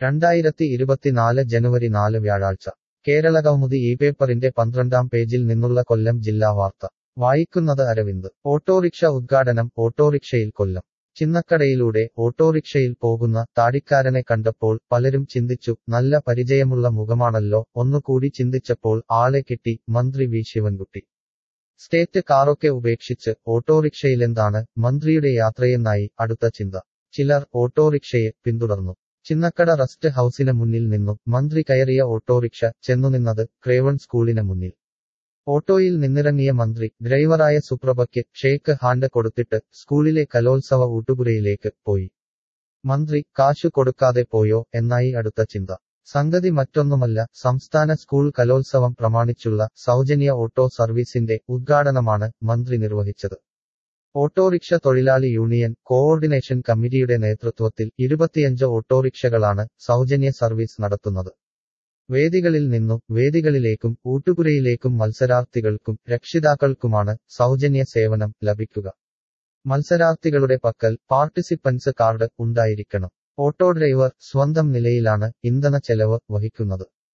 രണ്ടായിരത്തി ഇരുപത്തിനാല് ജനുവരി നാല് വ്യാഴാഴ്ച കേരള കൗമുദി ഈ പേപ്പറിന്റെ പന്ത്രണ്ടാം പേജിൽ നിന്നുള്ള കൊല്ലം ജില്ലാ വാർത്ത വായിക്കുന്നത് അരവിന്ദ് ഓട്ടോറിക്ഷ ഉദ്ഘാടനം ഓട്ടോറിക്ഷയിൽ കൊല്ലം ചിന്നക്കടയിലൂടെ ഓട്ടോറിക്ഷയിൽ പോകുന്ന താടിക്കാരനെ കണ്ടപ്പോൾ പലരും ചിന്തിച്ചു നല്ല പരിചയമുള്ള മുഖമാണല്ലോ ഒന്നുകൂടി ചിന്തിച്ചപ്പോൾ ആളെ കിട്ടി മന്ത്രി വി ശിവൻകുട്ടി സ്റ്റേറ്റ് കാറൊക്കെ ഉപേക്ഷിച്ച് ഓട്ടോറിക്ഷയിലെന്താണ് മന്ത്രിയുടെ യാത്രയെന്നായി അടുത്ത ചിന്ത ചിലർ ഓട്ടോറിക്ഷയെ പിന്തുടർന്നു ചിന്നക്കട റസ്റ്റ് ഹൌസിന് മുന്നിൽ നിന്നു മന്ത്രി കയറിയ ഓട്ടോറിക്ഷ ചെന്നുനിന്നത് ക്രേവൺ സ്കൂളിന് മുന്നിൽ ഓട്ടോയിൽ നിന്നിറങ്ങിയ മന്ത്രി ഡ്രൈവറായ സുപ്രഭയ്ക്ക് ഷേക്ക് ഹാൻഡ് കൊടുത്തിട്ട് സ്കൂളിലെ കലോത്സവ ഊട്ടുപുരയിലേക്ക് പോയി മന്ത്രി കാശു കൊടുക്കാതെ പോയോ എന്നായി അടുത്ത ചിന്ത സംഗതി മറ്റൊന്നുമല്ല സംസ്ഥാന സ്കൂൾ കലോത്സവം പ്രമാണിച്ചുള്ള സൗജന്യ ഓട്ടോ സർവീസിന്റെ ഉദ്ഘാടനമാണ് മന്ത്രി നിർവഹിച്ചത് ഓട്ടോറിക്ഷ തൊഴിലാളി യൂണിയൻ കോഓർഡിനേഷൻ കമ്മിറ്റിയുടെ നേതൃത്വത്തിൽ ഇരുപത്തിയഞ്ച് ഓട്ടോറിക്ഷകളാണ് സൗജന്യ സർവീസ് നടത്തുന്നത് വേദികളിൽ നിന്നു വേദികളിലേക്കും ഊട്ടുപുരയിലേക്കും മത്സരാർത്ഥികൾക്കും രക്ഷിതാക്കൾക്കുമാണ് സൗജന്യ സേവനം ലഭിക്കുക മത്സരാർത്ഥികളുടെ പക്കൽ പാർട്ടിസിപ്പൻസ് കാർഡ് ഉണ്ടായിരിക്കണം ഓട്ടോ ഡ്രൈവർ സ്വന്തം നിലയിലാണ് ഇന്ധന ചെലവ് വഹിക്കുന്നത്